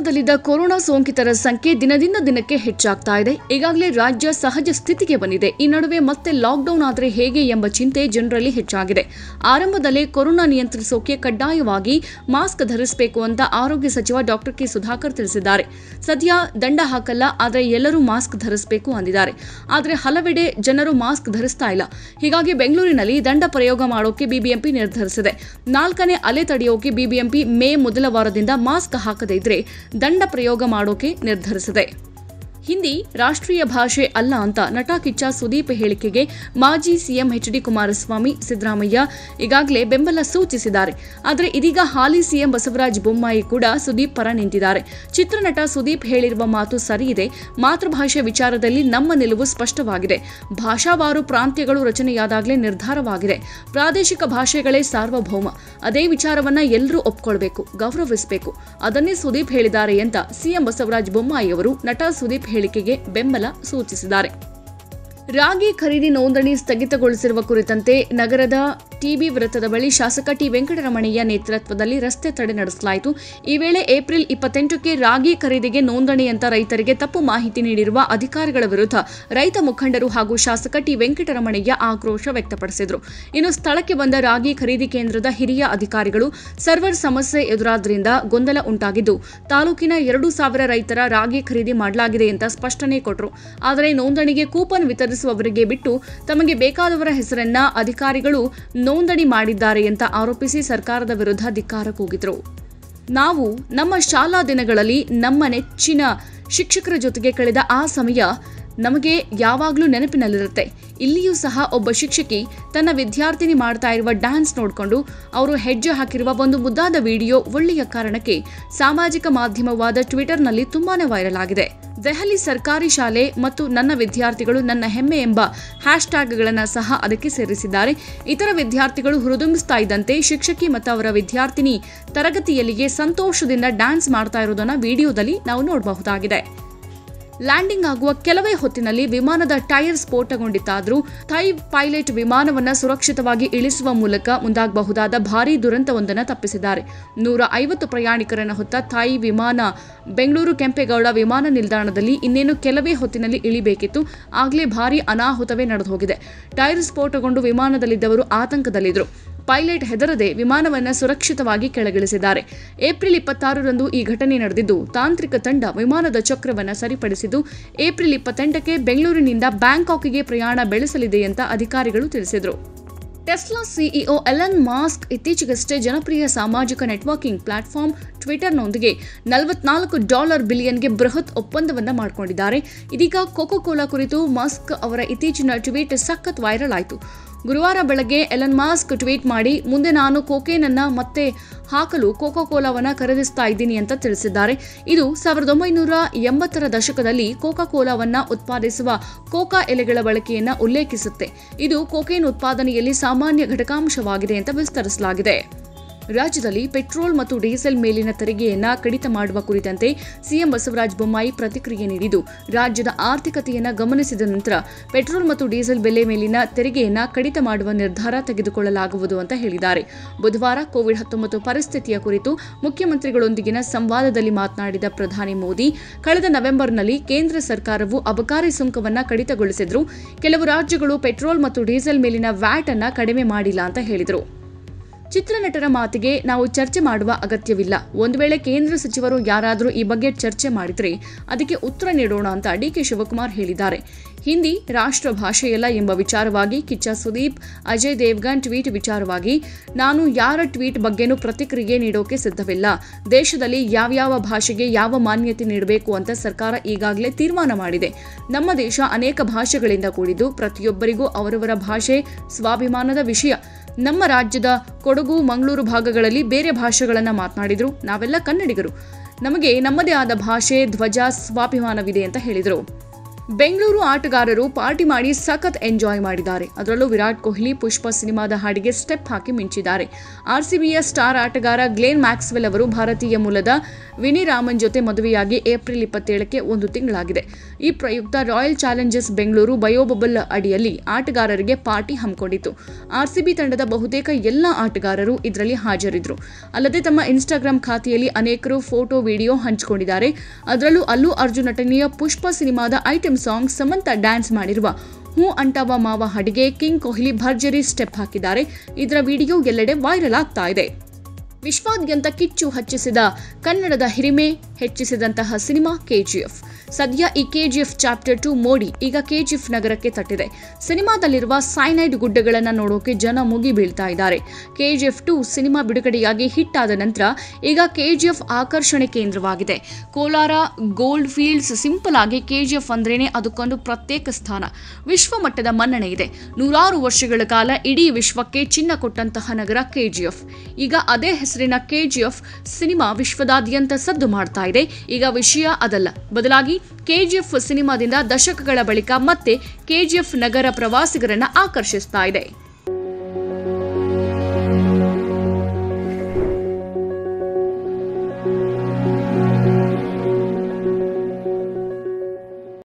ಹಾಸನದಲ್ಲಿದ್ದ corona ಸೋಂಕಿತರ ಸಂಖ್ಯೆ ದಿನದಿಂದ ದಿನಕ್ಕೆ ಹೆಚ್ಚಾಗ್ತಾ ಇದೆ ಈಗಾಗಲೇ ರಾಜ್ಯ ಸಹಜ ಸ್ಥಿತಿಗೆ ಬಂದಿದೆ ಈ ನಡುವೆ ಮತ್ತೆ ಲಾಕ್ಡೌನ್ ಆದರೆ ಹೇಗೆ ಎಂಬ ಚಿಂತೆ ಜನರಲ್ಲಿ ಹೆಚ್ಚಾಗಿದೆ ಆರಂಭದಲ್ಲೇ ಕೊರೋನಾ ನಿಯಂತ್ರಿಸೋಕೆ ಕಡ್ಡಾಯವಾಗಿ ಮಾಸ್ಕ್ ಧರಿಸಬೇಕು ಅಂತ ಆರೋಗ್ಯ ಸಚಿವ ಡಾಕ್ಟರ್ ಕೆ ಸುಧಾಕರ್ ತಿಳಿಸಿದ್ದಾರೆ ಸದ್ಯ ದಂಡ ಹಾಕಲ್ಲ ಆದರೆ ಎಲ್ಲರೂ ಮಾಸ್ಕ್ ಧರಿಸಬೇಕು ಅಂದಿದ್ದಾರೆ ಆದರೆ ಹಲವೆಡೆ ಜನರು ಮಾಸ್ಕ್ ಧರಿಸ್ತಾ ಇಲ್ಲ ಹೀಗಾಗಿ ಬೆಂಗಳೂರಿನಲ್ಲಿ ದಂಡ ಪ್ರಯೋಗ ಮಾಡೋಕೆ ಬಿಬಿಎಂಪಿ ನಿರ್ಧರಿಸಿದೆ ನಾಲ್ಕನೇ ಅಲೆ ತಡೆಯೋಕೆ ಬಿಬಿಎಂಪಿ ಮೇ ಮೊದಲ ವಾರದಿಂದ ಮಾಸ್ಕ್ ಹಾಕದೇ ಇದ್ರೆ ದಂಡ ಪ್ರಯೋಗ ಮಾಡೋಕೆ ನಿರ್ಧರಿಸಿದೆ ಹಿಂದಿ ರಾಷ್ಟ್ರೀಯ ಭಾಷೆ ಅಲ್ಲ ಅಂತ ನಟ ಕಿಚ್ಚ ಸುದೀಪ್ ಹೇಳಿಕೆಗೆ ಮಾಜಿ CM H D Kumaraswamy Siddaramaiah ಈಗಾಗಲೇ ಬೆಂಬಲ ಸೂಚಿಸಿದ್ದಾರೆ ಆದರೆ ಇದೀಗ ಹಾಲಿ ಸಿಎಂ ಬಸವರಾಜ ಬೊಮ್ಮಾಯಿ ಕೂಡ ಸುದೀಪ್ ಪರ ನಿಂತಿದ್ದಾರೆ ಚಿತ್ರನಟ ಸುದೀಪ್ ಹೇಳಿರುವ ಮಾತು ಸರಿಯಿದೆ ಮಾತೃಭಾಷೆ ವಿಚಾರದಲ್ಲಿ ನಮ್ಮ ನಿಲುವು ಸ್ಪಷ್ಟವಾಗಿದೆ ಭಾಷಾವಾರು ಪ್ರಾಂತ್ಯಗಳು ರಚನೆಯಾದಾಗಲೇ ನಿರ್ಧಾರವಾಗಿದೆ ಪ್ರಾದೇಶಿಕ ಭಾಷೆಗಳೇ ಸಾರ್ವಭೌಮ ಅದೇ ವಿಚಾರವನ್ನ ಎಲ್ಲರೂ ಒಪ್ಕೊಳ್ಬೇಕು ಗೌರವಿಸಬೇಕು ಅದನ್ನೇ ಸುದೀಪ್ ಹೇಳಿದ್ದಾರೆ ಅಂತ ಸಿಎಂ ಬಸವರಾಜ ಬೊಮ್ಮಾಯಿ ಅವರು ನಟ ಸುದೀಪ್ ಹೇಳಿಕೆಗೆ ಬೆಂಬಲ ಸೂಚಿಸಿದ್ದಾರೆ ರಾಗಿ ಖರೀದಿ ನೋಂದಣಿ ಸ್ಥಗಿತಗೊಳಿಸಿರುವ ಕುರಿತಂತೆ ನಗರದ ಟಿಬಿ ವೃತ್ತದ ಬಳಿ ಶಾಸಕ ಟಿ ವೆಂಕಟರಮಣಯ್ಯ ನೇತೃತ್ವದಲ್ಲಿ ರಸ್ತೆ ತಡೆ ನಡೆಸಲಾಯಿತು ಈ ವೇಳೆ ಏಪ್ರಿಲ್ ಇಪ್ಪತ್ತೆಂಟಕ್ಕೆ ರಾಗಿ ಖರೀದಿಗೆ ನೋಂದಣಿ ಅಂತ ರೈತರಿಗೆ ತಪ್ಪು ಮಾಹಿತಿ ನೀಡಿರುವ ಅಧಿಕಾರಿಗಳ ವಿರುದ್ಧ ರೈತ ಮುಖಂಡರು ಹಾಗೂ ಶಾಸಕ ಟಿ ವೆಂಕಟರಮಣಯ್ಯ ಆಕ್ರೋಶ ವ್ಯಕ್ತಪಡಿಸಿದರು ಇನ್ನು ಸ್ಥಳಕ್ಕೆ ಬಂದ ರಾಗಿ ಖರೀದಿ ಕೇಂದ್ರದ ಹಿರಿಯ ಅಧಿಕಾರಿಗಳು ಸರ್ವರ್ ಸಮಸ್ಯೆ ಎದುರಾದ್ರಿಂದ ಗೊಂದಲ ಉಂಟಾಗಿದ್ದು ತಾಲೂಕಿನ ಎರಡು ಸಾವಿರ ರೈತರ ರಾಗಿ ಖರೀದಿ ಮಾಡಲಾಗಿದೆ ಅಂತ ಸ್ಪಷ್ಟನೆ ಕೊಟ್ಟರು ಆದರೆ ನೋಂದಣಿಗೆ ಕೂಪನ್ ವಿತರಿಸುವವರಿಗೆ ಬಿಟ್ಟು ತಮಗೆ ಬೇಕಾದವರ ಹೆಸರನ್ನ ಅಧಿಕಾರಿಗಳು ನೋಂದಣಿ ಮಾಡಿದ್ದಾರೆ ಅಂತ ಆರೋಪಿಸಿ ಸರ್ಕಾರದ ವಿರುದ್ಧ ಧಿಕ್ಕಾರ ಕೂಗಿದ್ರು ನಾವು ನಮ್ಮ ಶಾಲಾ ದಿನಗಳಲ್ಲಿ ನಮ್ಮ ನೆಚ್ಚಿನ ಶಿಕ್ಷಕರ ಜೊತೆಗೆ ಕಳೆದ ಆ ಸಮಯ ನಮಗೆ ಯಾವಾಗಲೂ ನೆನಪಿನಲ್ಲಿರುತ್ತೆ ಇಲ್ಲಿಯೂ ಸಹ ಒಬ್ಬ ಶಿಕ್ಷಕಿ ತನ್ನ ವಿದ್ಯಾರ್ಥಿನಿ ಮಾಡ್ತಾ ಇರುವ ಡ್ಯಾನ್ಸ್ ನೋಡಿಕೊಂಡು ಅವರು ಹೆಜ್ಜೆ ಹಾಕಿರುವ ಒಂದು ಮುದ್ದಾದ ವಿಡಿಯೋ ಒಳ್ಳೆಯ ಕಾರಣಕ್ಕೆ ಸಾಮಾಜಿಕ ಮಾಧ್ಯಮವಾದ ಟ್ವಿಟರ್ನಲ್ಲಿ ತುಂಬಾನೇ ವೈರಲ್ ಆಗಿದೆ ದೆಹಲಿ ಸರ್ಕಾರಿ ಶಾಲೆ ಮತ್ತು ನನ್ನ ವಿದ್ಯಾರ್ಥಿಗಳು ನನ್ನ ಹೆಮ್ಮೆ ಎಂಬ ಹ್ಯಾಶ್ಟ್ಯಾಗ್ಗಳನ್ನು ಸಹ ಅದಕ್ಕೆ ಸೇರಿಸಿದ್ದಾರೆ ಇತರ ವಿದ್ಯಾರ್ಥಿಗಳು ಹುರಿದುಂಬಿಸ್ತಾ ಇದ್ದಂತೆ ಶಿಕ್ಷಕಿ ಮತ್ತು ಅವರ ವಿದ್ಯಾರ್ಥಿನಿ ತರಗತಿಯಲ್ಲಿಯೇ ಸಂತೋಷದಿಂದ ಡ್ಯಾನ್ಸ್ ಮಾಡ್ತಾ ಇರೋದನ್ನ ವಿಡಿಯೋದಲ್ಲಿ ನಾವು ನೋಡಬಹುದಾಗಿದೆ ಲ್ಯಾಂಡಿಂಗ್ ಆಗುವ ಕೆಲವೇ ಹೊತ್ತಿನಲ್ಲಿ ವಿಮಾನದ ಟೈರ್ ಸ್ಫೋಟಗೊಂಡಿತ್ತಾದರೂ ಥೈ ಪೈಲಟ್ ವಿಮಾನವನ್ನ ಸುರಕ್ಷಿತವಾಗಿ ಇಳಿಸುವ ಮೂಲಕ ಮುಂದಾಗಬಹುದಾದ ಭಾರೀ ದುರಂತವೊಂದನ್ನು ತಪ್ಪಿಸಿದ್ದಾರೆ ನೂರ ಐವತ್ತು ಪ್ರಯಾಣಿಕರನ್ನು ಹೊತ್ತ ಥೈ ವಿಮಾನ ಬೆಂಗಳೂರು ಕೆಂಪೇಗೌಡ ವಿಮಾನ ನಿಲ್ದಾಣದಲ್ಲಿ ಇನ್ನೇನು ಕೆಲವೇ ಹೊತ್ತಿನಲ್ಲಿ ಇಳಿಬೇಕಿತ್ತು ಆಗಲೇ ಭಾರೀ ಅನಾಹುತವೇ ನಡೆದು ಹೋಗಿದೆ ಟೈರ್ ಸ್ಫೋಟಗೊಂಡು ವಿಮಾನದಲ್ಲಿದ್ದವರು ಆತಂಕದಲ್ಲಿದ್ದರು ಪೈಲಟ್ ಹೆದರದೆ ವಿಮಾನವನ್ನು ಸುರಕ್ಷಿತವಾಗಿ ಕೆಳಗಿಳಿಸಿದ್ದಾರೆ ಏಪ್ರಿಲ್ ಇಪ್ಪತ್ತಾರರಂದು ಈ ಘಟನೆ ನಡೆದಿದ್ದು ತಾಂತ್ರಿಕ ತಂಡ ವಿಮಾನದ ಚಕ್ರವನ್ನು ಸರಿಪಡಿಸಿದ್ದು ಏಪ್ರಿಲ್ ಇಪ್ಪತ್ತೆಂಟಕ್ಕೆ ಬೆಂಗಳೂರಿನಿಂದ ಬ್ಯಾಂಕಾಕ್ಗೆ ಪ್ರಯಾಣ ಬೆಳೆಸಲಿದೆ ಅಂತ ಅಧಿಕಾರಿಗಳು ತಿಳಿಸಿದರು ಟೆಸ್ಲಾ ಸಿಇಒ ಎಲನ್ ಮಾಸ್ಕ್ ಇತ್ತೀಚೆಗಷ್ಟೇ ಜನಪ್ರಿಯ ಸಾಮಾಜಿಕ ನೆಟ್ವರ್ಕಿಂಗ್ ಪ್ಲಾಟ್ಫಾರ್ಮ್ ಟ್ವಿಟರ್ನೊಂದಿಗೆ ನಲವತ್ನಾಲ್ಕು ಡಾಲರ್ ಬಿಲಿಯನ್ಗೆ ಬೃಹತ್ ಒಪ್ಪಂದವನ್ನ ಮಾಡಿಕೊಂಡಿದ್ದಾರೆ ಇದೀಗ ಕೋಕೋ ಕೋಲಾ ಕುರಿತು ಮಸ್ಕ್ ಅವರ ಇತ್ತೀಚಿನ ಟ್ವೀಟ್ ಸಖತ್ ವೈರಲ್ ಆಯಿತು ಗುರುವಾರ ಬೆಳಗ್ಗೆ ಎಲನ್ ಮಾಸ್ಕ್ ಟ್ವೀಟ್ ಮಾಡಿ ಮುಂದೆ ನಾನು ಕೋಕೇನ್ ಅನ್ನ ಮತ್ತೆ ಹಾಕಲು ಕೋಕೋ ಕೋಲಾವನ್ನ ಖರೀದಿಸ್ತಾ ಇದ್ದೀನಿ ಅಂತ ತಿಳಿಸಿದ್ದಾರೆ ಇದು ಸಾವಿರದ ಒಂಬೈನೂರ ಎಂಬತ್ತರ ದಶಕದಲ್ಲಿ ಕೋಕಾ ಕೋಲಾವನ್ನ ಉತ್ಪಾದಿಸುವ ಕೋಕಾ ಎಲೆಗಳ ಬಳಕೆಯನ್ನ ಉಲ್ಲೇಖಿಸುತ್ತೆ ಇದು ಕೋಕೇನ್ ಉತ್ಪಾದನೆಯಲ್ಲಿ ಸಾಮಾನ್ಯ ಘಟಕಾಂಶವಾಗಿದೆ ಅಂತ ವಿಸ್ತರಿಸಲಾಗಿದೆ ರಾಜ್ಯದಲ್ಲಿ ಪೆಟ್ರೋಲ್ ಮತ್ತು ಡೀಸೆಲ್ ಮೇಲಿನ ತೆರಿಗೆಯನ್ನ ಕಡಿತ ಮಾಡುವ ಕುರಿತಂತೆ ಸಿಎಂ ಬಸವರಾಜ ಬೊಮ್ಮಾಯಿ ಪ್ರತಿಕ್ರಿಯೆ ನೀಡಿದ್ದು ರಾಜ್ಯದ ಆರ್ಥಿಕತೆಯನ್ನ ಗಮನಿಸಿದ ನಂತರ ಪೆಟ್ರೋಲ್ ಮತ್ತು ಡೀಸೆಲ್ ಬೆಲೆ ಮೇಲಿನ ತೆರಿಗೆಯನ್ನ ಕಡಿತ ಮಾಡುವ ನಿರ್ಧಾರ ತೆಗೆದುಕೊಳ್ಳಲಾಗುವುದು ಅಂತ ಹೇಳಿದ್ದಾರೆ ಬುಧವಾರ ಕೋವಿಡ್ ಹತ್ತೊಂಬತ್ತು ಪರಿಸ್ಥಿತಿಯ ಕುರಿತು ಮುಖ್ಯಮಂತ್ರಿಗಳೊಂದಿಗಿನ ಸಂವಾದದಲ್ಲಿ ಮಾತನಾಡಿದ ಪ್ರಧಾನಿ ಮೋದಿ ಕಳೆದ ನವೆಂಬರ್ನಲ್ಲಿ ಕೇಂದ್ರ ಸರ್ಕಾರವು ಅಬಕಾರಿ ಸುಂಕವನ್ನ ಕಡಿತಗೊಳಿಸಿದ್ರು ಕೆಲವು ರಾಜ್ಯಗಳು ಪೆಟ್ರೋಲ್ ಮತ್ತು ಡೀಸೆಲ್ ಮೇಲಿನ ವ್ಯಾಟ್ ಅನ್ನ ಕಡಿಮೆ ಮಾಡಿಲ್ಲ ಅಂತ ಹೇಳಿದರು ಚಿತ್ರನಟರ ಮಾತಿಗೆ ನಾವು ಚರ್ಚೆ ಮಾಡುವ ಅಗತ್ಯವಿಲ್ಲ ಒಂದು ವೇಳೆ ಕೇಂದ್ರ ಸಚಿವರು ಯಾರಾದರೂ ಈ ಬಗ್ಗೆ ಚರ್ಚೆ ಮಾಡಿದರೆ ಅದಕ್ಕೆ ಉತ್ತರ ನೀಡೋಣ ಅಂತ ಡಿಕೆ ಶಿವಕುಮಾರ್ ಹೇಳಿದ್ದಾರೆ ಹಿಂದಿ ರಾಷ್ಟ್ರ ಭಾಷೆಯಲ್ಲ ಎಂಬ ವಿಚಾರವಾಗಿ ಕಿಚ್ಚ ಸುದೀಪ್ ಅಜಯ್ ದೇವ್ಗನ್ ಟ್ವೀಟ್ ವಿಚಾರವಾಗಿ ನಾನು ಯಾರ ಟ್ವೀಟ್ ಬಗ್ಗೆನೂ ಪ್ರತಿಕ್ರಿಯೆ ನೀಡೋಕೆ ಸಿದ್ಧವಿಲ್ಲ ದೇಶದಲ್ಲಿ ಯಾವ್ಯಾವ ಭಾಷೆಗೆ ಯಾವ ಮಾನ್ಯತೆ ನೀಡಬೇಕು ಅಂತ ಸರ್ಕಾರ ಈಗಾಗಲೇ ತೀರ್ಮಾನ ಮಾಡಿದೆ ನಮ್ಮ ದೇಶ ಅನೇಕ ಭಾಷೆಗಳಿಂದ ಕೂಡಿದ್ದು ಪ್ರತಿಯೊಬ್ಬರಿಗೂ ಅವರವರ ಭಾಷೆ ಸ್ವಾಭಿಮಾನದ ವಿಷಯ ನಮ್ಮ ರಾಜ್ಯದ ಕೊಡಗು ಮಂಗಳೂರು ಭಾಗಗಳಲ್ಲಿ ಬೇರೆ ಭಾಷೆಗಳನ್ನು ಮಾತನಾಡಿದ್ರು ನಾವೆಲ್ಲ ಕನ್ನಡಿಗರು ನಮಗೆ ನಮ್ಮದೇ ಆದ ಭಾಷೆ ಧ್ವಜ ಸ್ವಾಭಿಮಾನವಿದೆ ಅಂತ ಹೇಳಿದರು ಬೆಂಗಳೂರು ಆಟಗಾರರು ಪಾರ್ಟಿ ಮಾಡಿ ಸಖತ್ ಎಂಜಾಯ್ ಮಾಡಿದ್ದಾರೆ ಅದರಲ್ಲೂ ವಿರಾಟ್ ಕೊಹ್ಲಿ ಪುಷ್ಪ ಸಿನಿಮಾದ ಹಾಡಿಗೆ ಸ್ಟೆಪ್ ಹಾಕಿ ಮಿಂಚಿದ್ದಾರೆ ಆರ್ಸಿಬಿಯ ಸ್ಟಾರ್ ಆಟಗಾರ ಗ್ಲೇನ್ ಮ್ಯಾಕ್ಸ್ವೆಲ್ ಅವರು ಭಾರತೀಯ ಮೂಲದ ವಿನಿ ರಾಮನ್ ಜೊತೆ ಮದುವೆಯಾಗಿ ಏಪ್ರಿಲ್ ಇಪ್ಪತ್ತೇಳಕ್ಕೆ ಒಂದು ತಿಂಗಳಾಗಿದೆ ಈ ಪ್ರಯುಕ್ತ ರಾಯಲ್ ಚಾಲೆಂಜರ್ಸ್ ಬೆಂಗಳೂರು ಬಯೋಬಬಲ್ ಅಡಿಯಲ್ಲಿ ಆಟಗಾರರಿಗೆ ಪಾರ್ಟಿ ಹಮ್ಮಿಕೊಂಡಿತ್ತು ಆರ್ಸಿಬಿ ತಂಡದ ಬಹುತೇಕ ಎಲ್ಲ ಆಟಗಾರರು ಇದರಲ್ಲಿ ಹಾಜರಿದ್ದರು ಅಲ್ಲದೆ ತಮ್ಮ ಇನ್ಸ್ಟಾಗ್ರಾಂ ಖಾತೆಯಲ್ಲಿ ಅನೇಕರು ಫೋಟೋ ವಿಡಿಯೋ ಹಂಚಿಕೊಂಡಿದ್ದಾರೆ ಅದರಲ್ಲೂ ಅಲ್ಲು ಅರ್ಜುನ್ ನಟನೆಯ ಪುಷ್ಪ ಸಿನಿಮಾದ ಐಟಂ ಸಾಂಗ್ ಸಮಂತ ಡ್ಯಾನ್ಸ್ ಮಾಡಿರುವ ಹೂ ಅಂಟವ ಮಾವ ಹಡಿಗೆ ಕಿಂಗ್ ಕೊಹ್ಲಿ ಭರ್ಜರಿ ಸ್ಟೆಪ್ ಹಾಕಿದ್ದಾರೆ ಇದರ ವಿಡಿಯೋ ಎಲ್ಲೆಡೆ ವೈರಲ್ ಆಗ್ತಾ ಇದೆ ವಿಶ್ವಾದ್ಯಂತ ಕಿಚ್ಚು ಹಚ್ಚಿಸಿದ ಕನ್ನಡದ ಹಿರಿಮೆ ಹೆಚ್ಚಿಸಿದಂತಹ ಸಿನಿಮಾ ಕೆಜಿಎಫ್ ಸದ್ಯ ಈ ಕೆಜಿಎಫ್ ಚಾಪ್ಟರ್ ಟು ಮೋಡಿ ಈಗ ಕೆಜಿಎಫ್ ನಗರಕ್ಕೆ ತಟ್ಟಿದೆ ಸಿನಿಮಾದಲ್ಲಿರುವ ಸೈನೈಡ್ ಗುಡ್ಡಗಳನ್ನು ನೋಡೋಕೆ ಜನ ಮುಗಿ ಬೀಳ್ತಾ ಇದ್ದಾರೆ ಕೆಜಿಎಫ್ ಟು ಸಿನಿಮಾ ಬಿಡುಗಡೆಯಾಗಿ ಹಿಟ್ ಆದ ನಂತರ ಈಗ ಕೆಜಿಎಫ್ ಆಕರ್ಷಣೆ ಕೇಂದ್ರವಾಗಿದೆ ಕೋಲಾರ ಗೋಲ್ಡ್ ಫೀಲ್ಡ್ಸ್ ಸಿಂಪಲ್ ಆಗಿ ಕೆಜಿಎಫ್ ಅಂದ್ರೇನೆ ಅದಕ್ಕೊಂದು ಪ್ರತ್ಯೇಕ ಸ್ಥಾನ ವಿಶ್ವ ಮಟ್ಟದ ಮನ್ನಣೆ ಇದೆ ನೂರಾರು ವರ್ಷಗಳ ಕಾಲ ಇಡೀ ವಿಶ್ವಕ್ಕೆ ಚಿನ್ನ ಕೊಟ್ಟಂತಹ ನಗರ ಕೆಜಿಎಫ್ ಈಗ ಅದೇ ಹೆಸರಿನ ಕೆಜಿಎಫ್ ಸಿನಿಮಾ ವಿಶ್ವದಾದ್ಯಂತ ಸದ್ದು ಮಾಡ್ತಾ ಇದೆ ಈಗ ವಿಷಯ ಅದಲ್ಲ ಬದಲಾಗಿ ಕೆಜಿಎಫ್ ಸಿನಿಮಾದಿಂದ ದಶಕಗಳ ಬಳಿಕ ಮತ್ತೆ ಕೆಜಿಎಫ್ ನಗರ ಪ್ರವಾಸಿಗರನ್ನ ಆಕರ್ಷಿಸ್ತಾ ಇದೆ